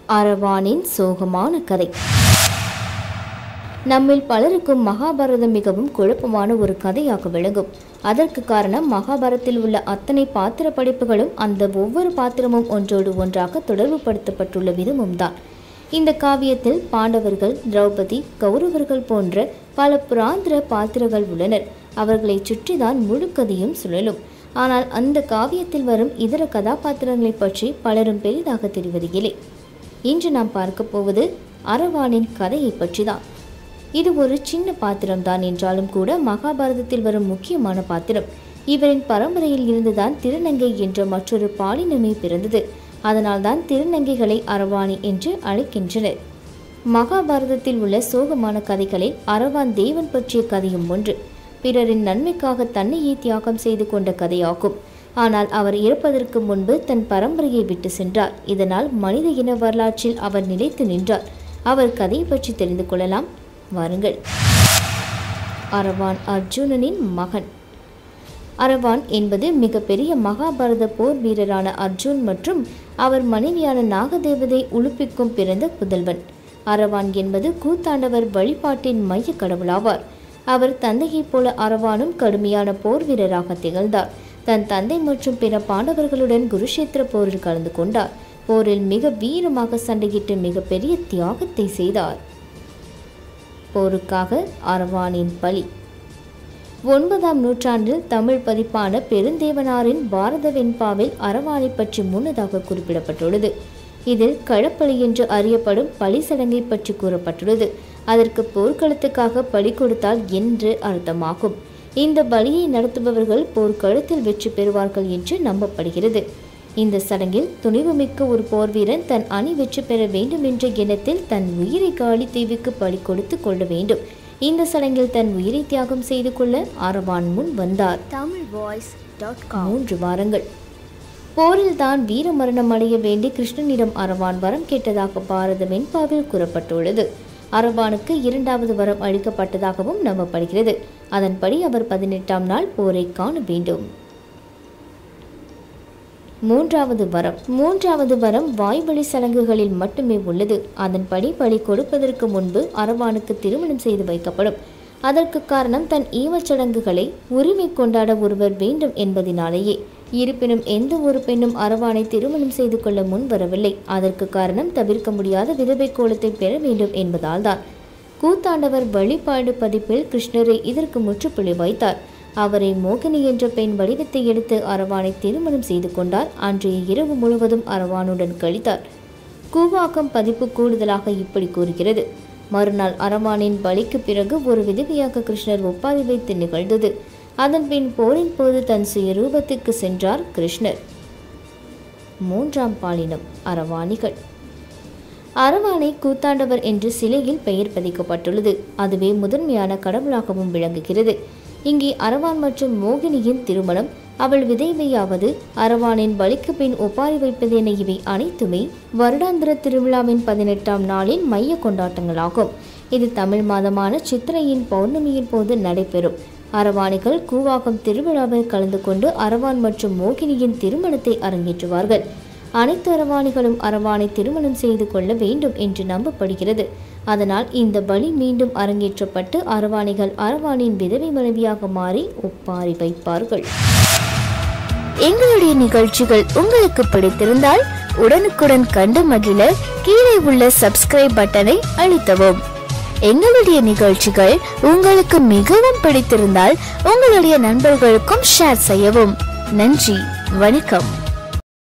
அரவானின் சோகமான கதை நம்மில் பலருக்கும் மகாபாரதம் மிகவும் குழப்பமான ஒரு கதையாக விளங்கும் அதற்கு காரணம் மகாபாரத்தில் உள்ள அத்தனை பாத்திர படைப்புகளும் அந்த ஒவ்வொரு பாத்திரமும் ஒன்றோடு ஒன்றாக தொடர்புபடுத்தப்பட்டுள்ள விதமும் தான் இந்த காவியத்தில் பாண்டவர்கள் திரௌபதி கௌரவர்கள் போன்ற பல புராந்திர பாத்திரங்கள் உள்ளனர் அவர்களைச் சுற்றிதான் முழு கதையும் சுழலும் ஆனால் அந்த காவியத்தில் வரும் இதர கதாபாத்திரங்களைப் பற்றி பலரும் பெரிதாக தெரிவது இல்லை இன்று நாம் பார்க்க போவது அரவானின் கதையை பற்றிதான் இது ஒரு சின்ன பாத்திரம்தான் என்றாலும் கூட மகாபாரதத்தில் வரும் முக்கியமான பாத்திரம் இவரின் பரம்பரையில் இருந்துதான் திருநங்கை என்ற மற்றொரு பாலினமே பிறந்தது அதனால்தான் திருநங்கைகளை அரவாணி என்று அழைக்கின்றனர் மகாபாரதத்தில் உள்ள சோகமான கதைகளில் அரவான் தேவன் பற்றிய கதையும் ஒன்று பிறரின் நன்மைக்காக தன்னையே தியாகம் செய்து கொண்ட கதையாகும் ஆனால் அவர் இறப்பதற்கு முன்பு தன் பரம்பரையை விட்டு சென்றார் இதனால் மனித இன வரலாற்றில் அவர் நிலைத்து நின்றார் அவர் கதையை பற்றி தெரிந்து கொள்ளலாம் வாருங்கள் அரவான் அர்ஜுனனின் மகன் அரவான் என்பது மிகப்பெரிய மகாபாரத போர் வீரரான அர்ஜுன் மற்றும் அவர் மனைவியான நாகதேவதை உலுப்பிக்கும் பிறந்த புதல்வன் அரவான் என்பது கூத்தாண்டவர் வழிபாட்டின் மைய கடவுளாவார் அவர் தந்தையைப் போல அரவானும் கடுமையான போர் வீரராக திகழ்ந்தார் தன் தந்தை மற்றும் பிற பாண்டவர்களுடன் குருஷேத்திர போரில் கலந்து கொண்டார் போரில் மிக வீரமாக சண்டையிட்டு மிகப்பெரிய தியாகத்தை செய்தார் போருக்காக அரவானின் பலி ஒன்பதாம் நூற்றாண்டில் தமிழ் பதிப்பான பெருந்தேவனாரின் பாரத வெண்பாவில் அரவானை பற்றி முன்னதாக குறிப்பிடப்பட்டுள்ளது இதில் களப்பலி என்று அறியப்படும் பலி சடங்கை பற்றி கூறப்பட்டுள்ளது அதற்கு போர்க்களத்துக்காக பலி கொடுத்தால் என்று அர்த்தமாகும் இந்த பலியை நடத்துபவர்கள் போர்க்களத்தில் வெற்றி பெறுவார்கள் என்று நம்பப்படுகிறது இந்த சடங்கில் துணிவுமிக்க ஒரு போர்வீரன் தன் அணி வெற்றி பெற வேண்டும் என்ற எண்ணத்தில் தன் உயிரை காலி தீவுக்கு பலி கொடுத்து கொள்ள வேண்டும் இந்த சடங்கில் தன் உயிரை தியாகம் செய்து கொள்ள அரவான் முன் வந்தார் தமிழ் வாய்ஸ் டாட் மூன்று வாரங்கள் போரில் தான் வீர மரணம் அடைய வேண்டி கிருஷ்ணனிடம் அரவான் வரம் கேட்டதாக பாரத வெண்பாவில் கூறப்பட்டுள்ளது அரவானுக்கு இரண்டாவது வரம் அளிக்கப்பட்டதாகவும் நம்பப்படுகிறது அதன்படி அவர் பதினெட்டாம் நாள் போரை காண வேண்டும் மூன்றாவது வரம் மூன்றாவது வரம் வாய்வழி சடங்குகளில் மட்டுமே உள்ளது அதன்படி பலி கொடுப்பதற்கு முன்பு அரவானுக்கு திருமணம் செய்து வைக்கப்படும் அதற்கு காரணம் தன் ஈமச் சடங்குகளை உரிமை கொண்டாட ஒருவர் வேண்டும் என்பதினாலேயே இருப்பினும் எந்த ஒரு பெண்ணும் அரவானை திருமணம் செய்து கொள்ள முன் வரவில்லை அதற்கு காரணம் தவிர்க்க முடியாத விதவை கோலத்தை பெற வேண்டும் என்பதால்தான் கூத்தாண்டவர் வழிபாடு பதிப்பில் கிருஷ்ணரை இதற்கு முற்றுப்புள்ளி வைத்தார் அவரை மோகினி என்ற பெண் வடிவத்தை எடுத்து அரவானை திருமணம் செய்து கொண்டார் அன்றைய இரவு முழுவதும் அரவானுடன் கழித்தார் கூவாக்கம் பதிப்பு கூடுதலாக இப்படி கூறுகிறது மறுநாள் அரவானின் பலிக்கு பிறகு ஒரு விதவையாக கிருஷ்ணர் ஒப்பாரி வைத்து நிகழ்ந்தது அதன் பின் போரின் போது தன் சுய ரூபத்துக்கு சென்றார் கிருஷ்ணர் மூன்றாம் பாலினம் அரவாணிகள் அரவானை கூத்தாண்டவர் என்று சிலையில் பெயர் பதிக்கப்பட்டுள்ளது அதுவே முதன்மையான கடவுளாகவும் விளங்குகிறது இங்கே அரவான் மற்றும் மோகினியின் திருமணம் அவள் விதைவையாவது அரவானின் பலிக்கு பின் ஒப்பாரி வைப்பது என இவை அனைத்துமே வருடாந்திர திருவிழாவின் பதினெட்டாம் நாளின் மைய கொண்டாட்டங்களாகும் இது தமிழ் மாதமான சித்திரையின் பௌர்ணமியின் போது நடைபெறும் அரவாணிகள் கூவாகம் திருவிழாவில் கலந்து கொண்டு அரவான் மற்றும் மோகினியின் திருமணத்தை அரங்கேற்றுவார்கள் அனைத்து அரவாணிகளும் அரவானை திருமணம் செய்து கொள்ள வேண்டும் என்று நம்பப்படுகிறது அதனால் இந்த பலி மீண்டும் அரங்கேற்றப்பட்டு அரவாணிகள் அரவானின் விதவை மனைவியாக மாறி ஒப்பாரி வைப்பார்கள் எங்களுடைய நிகழ்ச்சிகள் உங்களுக்கு பிடித்திருந்தால் உடனுக்குடன் கண்டு மகிழ கீழே உள்ள சப்ஸ்கிரைப் பட்டனை அழுத்தவும் எங்களுடைய நிகழ்ச்சிகள் உங்களுக்கு மிகவும் பிடித்திருந்தால் உங்களுடைய நண்பர்களுக்கும் ஷேர் செய்யவும் நன்றி வணக்கம்